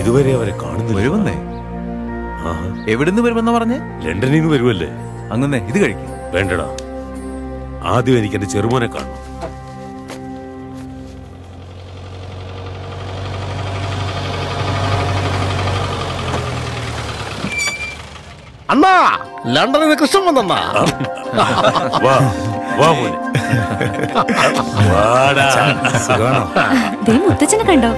ഇതുവരെ അവരെ കാണുന്നില്ല വരുമെന്നേ ആഹാ. എവിടുന്ന് വരുമെന്ന് പറഞ്ഞ് ലണ്ടനിൽ നിന്ന് വരുമല്ലേ അങ്ങനെ ഇത് കഴിക്കും വേണ്ടടാ ആദ്യം എനിക്ക് എന്റെ ചെറുമോനെ കാണണം അണ്ണാ ലണ്ടനിൽ നിന്ന് കൃഷ്ണൻ വന്നണ്ണാ വാ വാ മോനെ വാടാ ദേ മുത്തച്ഛനെ കണ്ടോ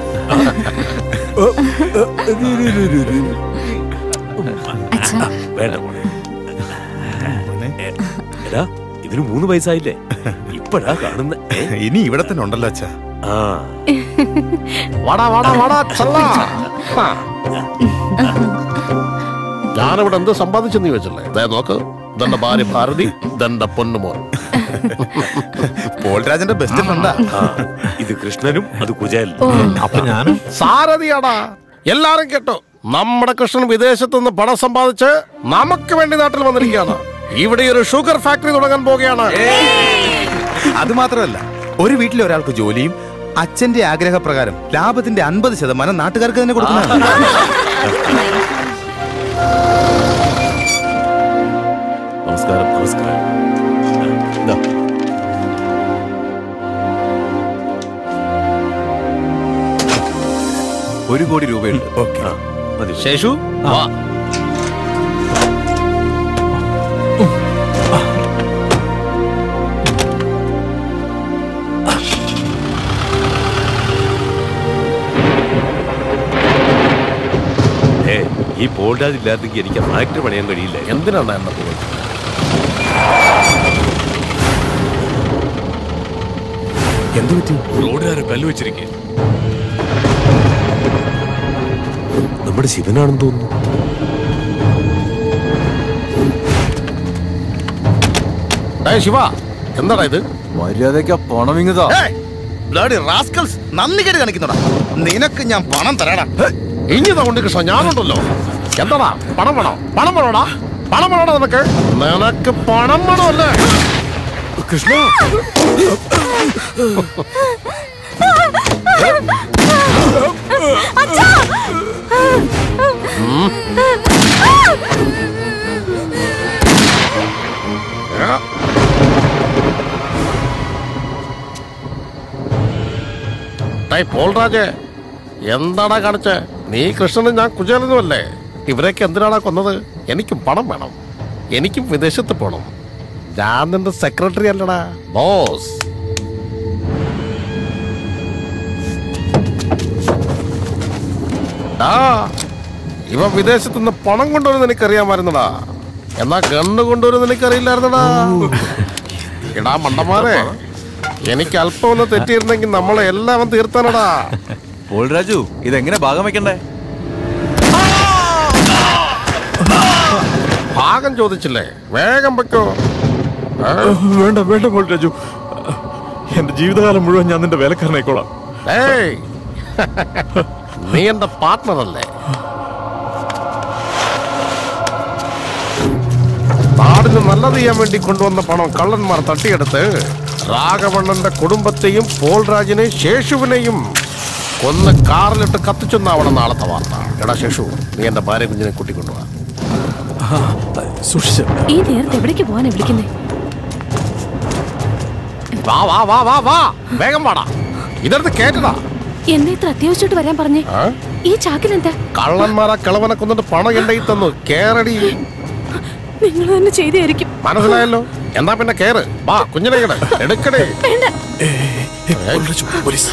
അച്ഛാ വേണ്ട മോനെ എ, എടാ ഇതിന് മൂന്ന് വയസ്സായില്ലേ ഇപ്പഴാ കാണുന്ന ഏ? ഇനി ഇവിടെ തന്നെ ഉണ്ടല്ലോ അച്ഛാ ആ വാടാ വാടാ വാടാ ചല്ലാ ഹാ. ഞാനിവിടെ എന്ത് സമ്പാദിച്ചെന്ന് ചോദിച്ചല്ലേ ദേ നോക്ക് ഇതെന്റെ ഭാര്യ ഭാരതി ഇതെന്റെ പൊന്നുമോൻ പോൾരാജന്റെ ബെസ്റ്റ് ഫ്രണ്ടാ ആ ഇത് കൃഷ്ണനും അത് കുചേലും അപ്പൊ ഞാനും സാരഥിയാടാ എല്ലാരും കേട്ടോ നമ്മുടെ കൃഷ്ണൻ വിദേശത്ത് നിന്ന് പണം സമ്പാദിച്ച് നമുക്ക് വേണ്ടി നാട്ടിൽ വന്നിരിക്കുകയാണ് ഇവിടെ ഒരു ഷുഗർ ഫാക്ടറി തുടങ്ങാൻ പോവുകയാണ് അത് മാത്രമല്ല ഒരു വീട്ടിലെ ഒരാൾക്ക് ജോലിയും അച്ഛന്റെ ആഗ്രഹപ്രകാരം ലാഭത്തിന്റെ അൻപത് ശതമാനം നാട്ടുകാർക്ക് തന്നെ കൊടുക്കുന്നതാണ് നമസ്കാരം നമസ്കാരം ദാ. ഒരു കോടി രൂപയുണ്ട് ഓക്കെ ആ മതി ശേഷു വാ ഏ ഈ പോൾഡാജ് ഇല്ലാതെങ്കിൽ എനിക്ക് ആ ഫാക്ടറി പണിയാൻ കഴിയില്ല എന്തിനാണ് എന്നെ പോയി എന്ത് പറ്റി റോഡുകാരെ കല്ല് വെച്ചിരിക്കെ നമ്മുടെ ശിവനാണെന്ന് തോന്നുന്നു ഏയ് ശിവ എന്താടാ ഇത് മര്യാദയ്ക്ക് പണം ഇങ്ങതാ ബ്ലഡി റാസ്കൽസ് നന്ദി കേട് കാണിക്കുന്നടാ നിനക്ക് ഞാൻ പണം തരാടാ ഇനി കൊണ്ട് കൃഷ്ണ ഞാനുണ്ടല്ലോ എന്താടാ പണം വേണോ പണം വേണോടാ പണം വേണോടാ നിനക്ക് നിനക്ക് പണം വേണമല്ലേ കൃഷ്ണ ടൈ പോൾരാജേ എന്താടാ കാണിച്ചേ നീ കൃഷ്ണനും ഞാൻ കുചേലനുമല്ലേ ഇവരൊക്കെ എന്തിനാടാ കൊന്നത് എനിക്കും പണം വേണം എനിക്കും വിദേശത്ത് പോണം ഞാൻ നിന്റെ സെക്രട്ടറി അല്ലടാ ബോസ് ആ ഇവ വിദേശത്ത് നിന്ന് പണം കൊണ്ടുവരുന്ന എനിക്കറിയാമായിരുന്നടാ എന്നാ ഗണ്ണ് കൊണ്ടുവരുന്ന എനിക്കറിയില്ലായിരുന്നടാ എടാ മണ്ടന്മാരെ എനിക്ക് അല്പം ഒന്ന് തെറ്റിയിരുന്നെങ്കിൽ നമ്മളെ എല്ലാം തീർത്താനടാ പോൾ രാജു ഇതെങ്ങനെ ഭാഗം വെക്കണ്ടേ ഭാഗം ചോദിച്ചില്ലേ വേഗം വെക്കോ ഏ? വേണ്ട വേണ്ട പോൾ രാജു എന്റെ ജീവിതകാലം മുഴുവൻ ഞാൻ നിന്റെ വേലക്കാരനായിക്കോളാം ഏയ് നീ എന്റെ പാർട്ട്ണർ അല്ലേ നാടിന് നല്ലത് ചെയ്യാൻ വേണ്ടി കൊണ്ടുവന്ന പണം കള്ളന്മാർ തട്ടിയെടുത്ത് രാഘവണ്ണന്റെ കുടുംബത്തെയും പോൾ രാജിനെയും ശേഷുവിനെയും കൊന്ന് കാറിലിട്ട് കത്തിച്ചെന്നാവണം നാളത്തെ വാർത്ത എടാ ശേഷു നീ എന്റെ ഭാര്യ കുഞ്ഞിനെ കൂട്ടിക്കൊണ്ടുപോവാ സൂക്ഷിച്ച ഈ നേരത്തെ എവിടേക്ക് പോവാനാ വിളിക്കുന്നേ വാ വാ വാ വാ വാ വേഗം വാടാ ഇതെടുത്ത് കേട്ടടാ എന്താ ഇത്ര അത്യാവശ്യമായിട്ട് വരാൻ പറഞ്ഞേ ആ? ഈ ചാക്കിലെന്താ കള്ളന്മാരാ കിളവനെ കൊന്നിട്ട് പണം എന്റെ കയ്യിൽ തന്നു കേറടി നിങ്ങൾ തന്നെ ചെയ്തായിരിക്കും മനസ്സിലായല്ലോ എന്നാ പിന്നെ കേറ് വാ കുഞ്ഞിനെ ഇങ്ങട് എടുക്കടേ വേണ്ട പോലീസ്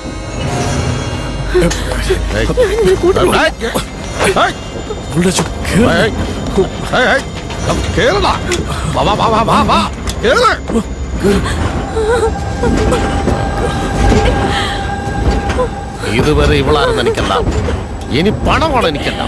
ഏയ്. ഞാൻ കൂട്ടില്ല ഏയ്. ഏയ്. പോൾ രാജു കേറ്. ഏയ്. ഏയ്, ഏയ്. കേറടാ വാ വാ വാ വാ വാ വാ കേറ് ഇതുവരെ ഇവളാരെന്ന് എനിക്കല്ല ഇനി പണമാണ് എനിക്കല്ല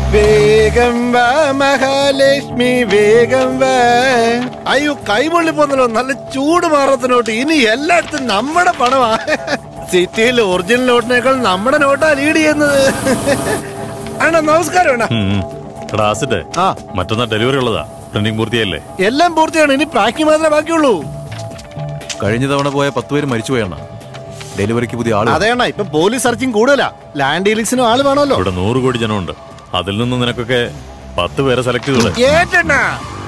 വേഗം വാ മഹാലക്ഷ്മി വേഗം വാ അയ്യോ കൈപൊള്ളി പോന്നല്ലോ നല്ല ചൂട് മാറത്തിനോട്ട് ഇനി എല്ലായിടത്തും നമ്മുടെ പണമാ സിറ്റിയിൽ ഒറിജിനൽ നോട്ടിനേക്കാൾ നമ്മുടെ നോട്ടാ ലീഡ് ചെയ്യുന്നത് അണ്ണാ നമസ്കാരം അണ്ണാ എടാ ആസിഡ് ആ മറ്റന്നാ ഡെലിവറി ഉള്ളതാ പ്രിന്റിംഗ് പൂർത്തിയല്ലേ എല്ലാം പൂർത്തിയാണ് ഇനി പാക്കിംഗ് മാത്രമേ ബാക്കിയുള്ളൂ കഴിഞ്ഞ തവണ പോയ പത്ത് പേര് മരിച്ചുപോയണ്ണ ഡെലിവറിക്ക് പുതിയ ആള് അതെ അണ്ണാ ഇപ്പൊ പോലീസ് സെർച്ചിങ് കൂടുതലാ ലാൻഡ് ഡീലിങ്സിനും ആള് വേണമല്ലോ ഇവിടെ നൂറ് കോടി ജനമുണ്ട് അതിൽ നിന്ന് നിനക്കൊക്കെ പത്ത് പേരെ സെലക്ട് ചെയ്തോളെ ഏറ്റണ്ണാ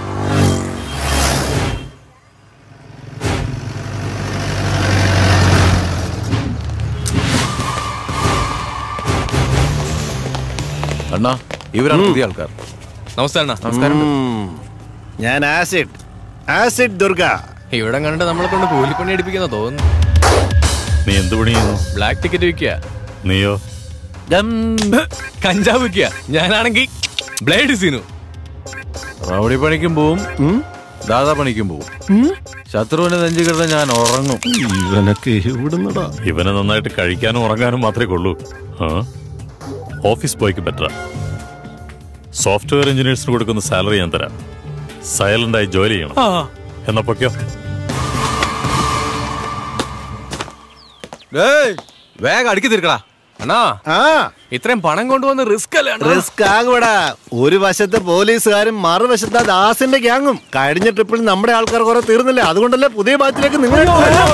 അണ്ണാ ഇവരാണ് പുതിയ ആൾക്കാർ നമസ്കാരം അണ്ണാ. നമസ്കാരം ഞാൻ ആസിഡ് ആസിഡ് ദുർഗ ഇവിടെ കണ്ട് നമ്മളെ കൊണ്ട് കൂലിപ്പണി എടുപ്പിക്കുന്ന തോന്നുന്നു നീ എന്ത് പണി ചെയ്യുന്നു ബ്ലാക്ക് ടിക്കറ്റ് വിൽക്കുക നീയോ കഞ്ചാവ് വിൽക്കുക ഞാനാണെങ്കിൽ ബ്ലേഡ് സീനു റൗഡി പണിക്കും പോവും ദാദാ പണിക്കും പോവും ശത്രുവിനെ നെഞ്ചു കിടന്ന് ഞാൻ ഉറങ്ങും ഇവനൊക്കെ ഇവിടുന്നടാ ഇവനെ നന്നായിട്ട് കഴിക്കാനും ഉറങ്ങാനും മാത്രമേ കൊള്ളൂ ആ ഓഫീസ് ബോയ്ക്ക് ബെറ്ററാ സോഫ്റ്റ്വെയർ എഞ്ചിനീയേഴ്സിന് കൊടുക്കുന്ന സാലറി ഞാൻ തരാം സൈലന്റായി ജോലി ചെയ്യണം എന്നാ പൊക്കോ ഏയ്, വേഗം അടുക്കി തീർക്കടാ അണ്ണാ ആ ഇത്രയും പണം കൊണ്ടുവന്ന് റിസ്ക് അല്ലേ അണ്ണാ? റിസ്ക് ആകുവടാ ഒരു വശത്ത് പോലീസുകാരും മറുവശത്ത് ആ ദാസിന്റെ ഗ്യാങ്ങും കഴിഞ്ഞ ട്രിപ്പിൽ നമ്മുടെ ആൾക്കാർ കുറെ തീർന്നില്ല അതുകൊണ്ടല്ലേ പുതിയ ബാച്ചിലേക്ക് നിങ്ങൾ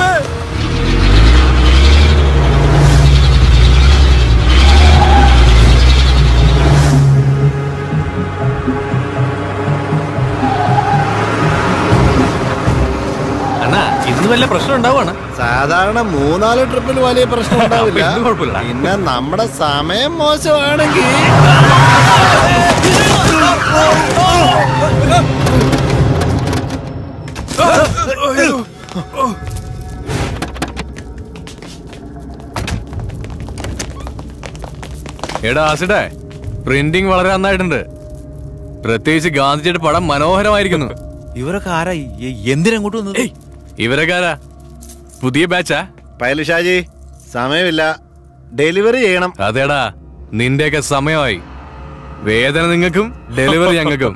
അണ്ണാ ഇന്ന് വല്ല പ്രശ്നം ഉണ്ടാവുകയാണ് സാധാരണ മൂന്നാല് ട്രിപ്പിൽ വലിയ പ്രശ്നം ഉണ്ടാവില്ല അപ്പൊ ഇന്ന് കുഴപ്പമില്ല. പിന്നെ നമ്മുടെ സമയം മോശമാണെങ്കിൽ എടാ ആസിഡേ പ്രിന്റിംഗ് വളരെ നന്നായിട്ടുണ്ട് പ്രത്യേകിച്ച് ഗാന്ധിജിയുടെ പടം മനോഹരമായിരിക്കുന്നു ഇവരൊക്കെ ആരാ എന്തിനങ്ങോട്ട് വന്നത് ഇവരൊക്കെ ആരാ പുതിയ ബാച്ചാ പൈലുഷാജി സമയമില്ല ഡെലിവറി ചെയ്യണം അതേടാ നിന്റെയൊക്കെ സമയമായി വേദന നിങ്ങൾക്കും ഡെലിവറി ഞങ്ങൾക്കും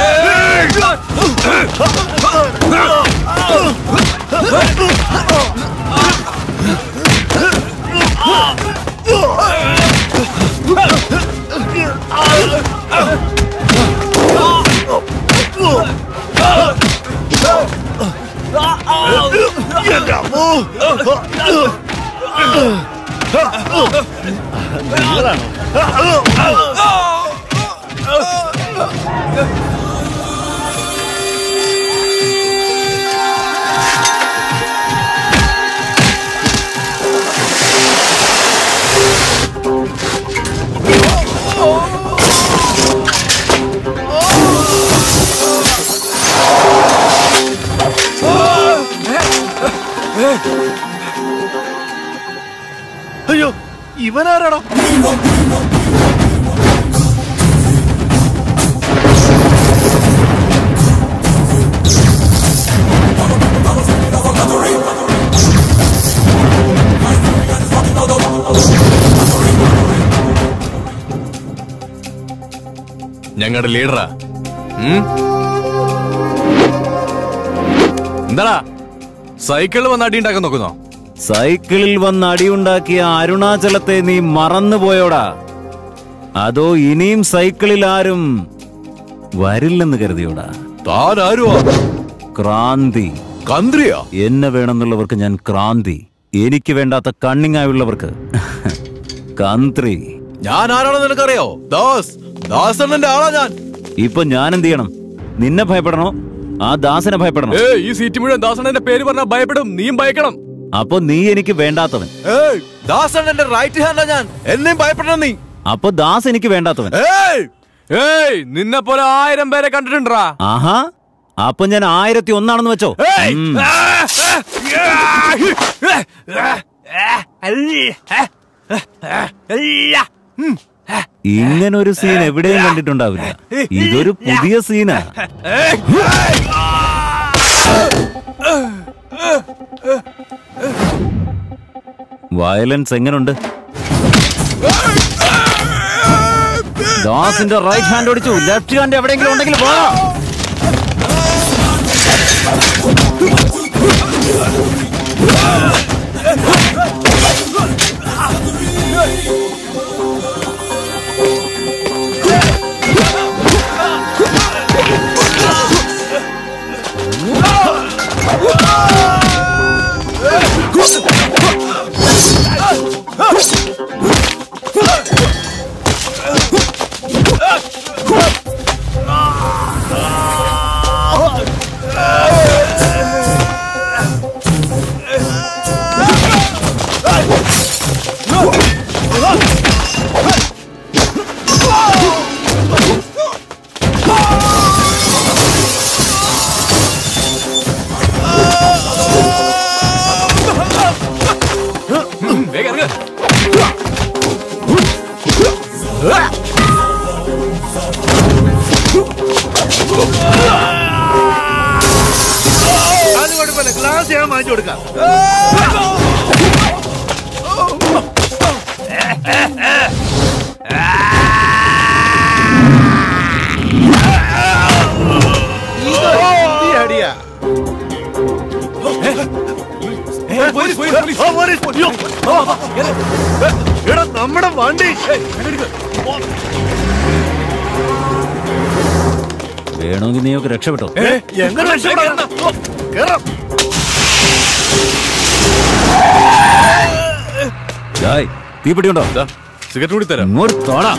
അയ്യോ ഇവനാരാടാ ഞങ്ങളുടെ ലീഡറാ ഉം? എന്താടാ സൈക്കിളിൽ വന്ന് അടി ഉണ്ടാക്കാൻ നോക്കുന്നോ സൈക്കിളിൽ വന്ന് അടിയുണ്ടാക്കിയ അരുണാചലത്തെ നീ മറന്നുപോയോടാ അതോ ഇനിയും സൈക്കിളിൽ ആരും വരില്ലെന്ന് കരുതിയോടാ താൻ ആരുവാ ക്രാന്തി കന്ത്രിയാ എന്നെ വേണമെന്നുള്ളവർക്ക് ഞാൻ ക്രാന്തി എനിക്ക് വേണ്ടാത്ത കണ്ണിങ്ങായുള്ളവർക്ക് കന്ത്രി ഞാൻ ആരാണെന്ന് നിനക്കറിയോ ദാസ് ദാസണ്ണന്റെ ആളാ ഞാൻ ഇപ്പൊ ഞാൻ എന്ത് ചെയ്യണം നിന്നെ ഭയപ്പെടണോ ആ ദാസനെ ഭയപ്പെടണോ ഏ ഈ സീറ്റ് മുഴുവൻ ദാസണന്റെ പേര് പറഞ്ഞാൽ ഭയപ്പെടും നീയും ഭയക്കണം അപ്പൊ നീ എനിക്ക് വേണ്ടാത്തവൻ ഏയ് ദാസണ്ണന്റെ റൈറ്റ് ഹാൻഡാ ഞാൻ എന്നെയും ഭയപ്പെടണം നീ അപ്പൊ ദാസ് എനിക്ക് വേണ്ടാത്തവൻ ഏയ് ഏയ് നിന്നെ പോലെ ആയിരം പേരെ കണ്ടിട്ടുണ്ടാ ആഹാ അപ്പൊ ഞാൻ ആയിരത്തി ഒന്നാണെന്ന് വെച്ചോ ഉം. ഇങ്ങനൊരു സീൻ എവിടെയും കണ്ടിട്ടുണ്ടാവില്ല ഇതൊരു പുതിയ സീനാ വയലൻസ് എങ്ങനുണ്ട് ദാസിന്റെ റൈറ്റ് ഹാൻഡ് ഓടിച്ചു ലെഫ്റ്റ് ഹാൻഡ് എവിടെയെങ്കിലും ഉണ്ടെങ്കിൽ പോടാ വേഗം ഇറങ്ങ്. അത് കുഴപ്പമില്ല ഗ്ലാസ് ഞാൻ വാങ്ങിച്ചു കൊടുക്കാം അടിയാ എടാ നമ്മുടെ വണ്ടി വേണമെങ്കിൽ നീയൊക്കെ രക്ഷപ്പെട്ടോ എങ്ങനെ രക്ഷപ്പെടാൻ? ഓ, കേറാം. ഡായ്, തീപ്പെട്ടി ഉണ്ടോ ദാ, സിഗരറ്റ് കൂടി തരാം ഇങ്ങോട്ട് തോടാ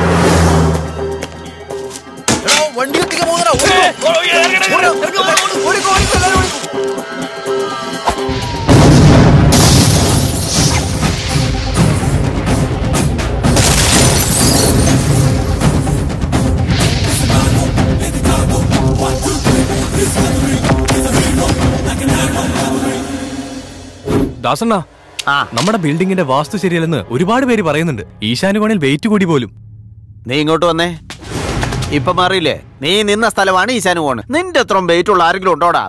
ദാസണ്ണ നമ്മുടെ ബിൽഡിങ്ങിന്റെ വാസ്തു ശരിയല്ലെന്ന് ഒരുപാട് പേര് പറയുന്നുണ്ട് ഈശാനുകോണിൽ വെയിറ്റ് കൂടി പോലും നീ ഇങ്ങോട്ട് വന്നേ ഇപ്പൊ മാറിയില്ലേ നീ നിന്ന സ്ഥലമാണ് ഈശാനു കോണ് നിന്റെ അത്ര വെയിറ്റ് ഉള്ള ആരെങ്കിലും ഉണ്ടോടാ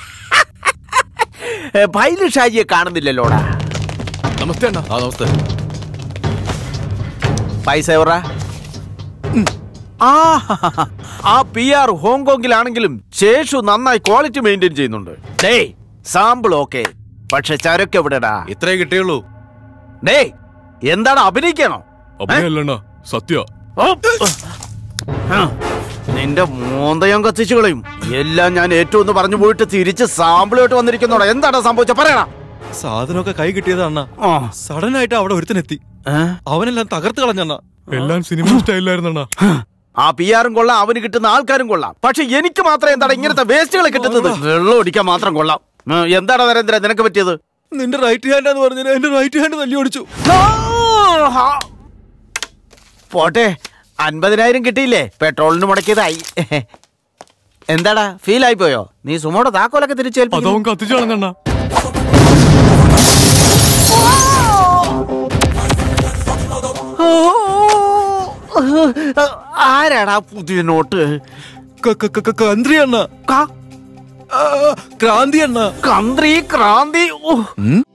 ഏ, പൈലു ഷാജിയെ കാണുന്നില്ലല്ലോടാ നമസ്തേ അണ്ണ ആ നമസ്തേ പൈസ എവറാ ആ ആ പി ആർ ഹോങ്കോങ്ങിലാണെങ്കിലും ശേഷു നന്നായി ക്വാളിറ്റി മെയിൻറ്റെയിൻ ചെയ്യുന്നുണ്ട് ഡേയ് സാമ്പിൾ ഓക്കെ പക്ഷെ ചരക്ക് എവിടെടാ ഇത്രേ കിട്ടിയുള്ളൂ ഡേയ് എന്താണ് അഭിനയിക്കണോ അഭിനയല്ലണ്ണ സത്യ ഓ! ആ, നിന്റെ മോന്തയം കത്തിച്ചു കളയും എല്ലാം ഞാൻ ഏറ്റവും ഒന്ന് പറഞ്ഞു പോയിട്ട് തിരിച്ച് സാമ്പിളായിട്ട് വന്നിരിക്കുന്നോടാ എന്താണ് സംഭവിച്ചത് പറയണ സാധനമൊക്കെ കൈ കിട്ടിയതാണ് ആ സഡൻ ആയിട്ട് അവിടെ ഒരുത്തനെത്തി ഏ? അവനെല്ലാം തകർത്ത് കളഞ്ഞണ്ണ എല്ലാം സിനിമ സ്റ്റൈലായിരുന്നണ്ണ ആ പി ആറും കൊള്ളാം അവന് കിട്ടുന്ന ആൾക്കാരും കൊള്ളാം പക്ഷെ എനിക്ക് മാത്രം എന്താണ് ഇങ്ങനത്തെ വേസ്റ്റുകൾ കിട്ടുന്നത് വെള്ളം ഒടിക്കാൻ മാത്രം കൊള്ളാം ഉം, എന്താണ് നരേന്ദ്ര നിനക്ക് പറ്റിയത് നിന്റെ റൈറ്റ് ഹാൻഡ് എന്ന് പറഞ്ഞാൽ എന്റെ റൈറ്റ് ഹാൻഡ് തല്ലി ഓടിച്ചു ആ, ഹാ. പോട്ടെ അൻപതിനായിരം കിട്ടിയില്ലേ പെട്രോളിന് മുടക്കിയതായി എന്താടാ ഫീൽ ആയി പോയോ നീ സുമോടെ താക്കോലൊക്കെ തിരിച്ചേൽപ്പിക്കുന്നു അതവൻ കത്തിച്ചു കളഞ്ഞണ്ണ ആരാടാ പുതിയ നോട്ട് കന്ത്രി അണ്ണ ക- ക്രാന്തി അണ്ണ കന്ത്രി ക്രാന്തി ഓ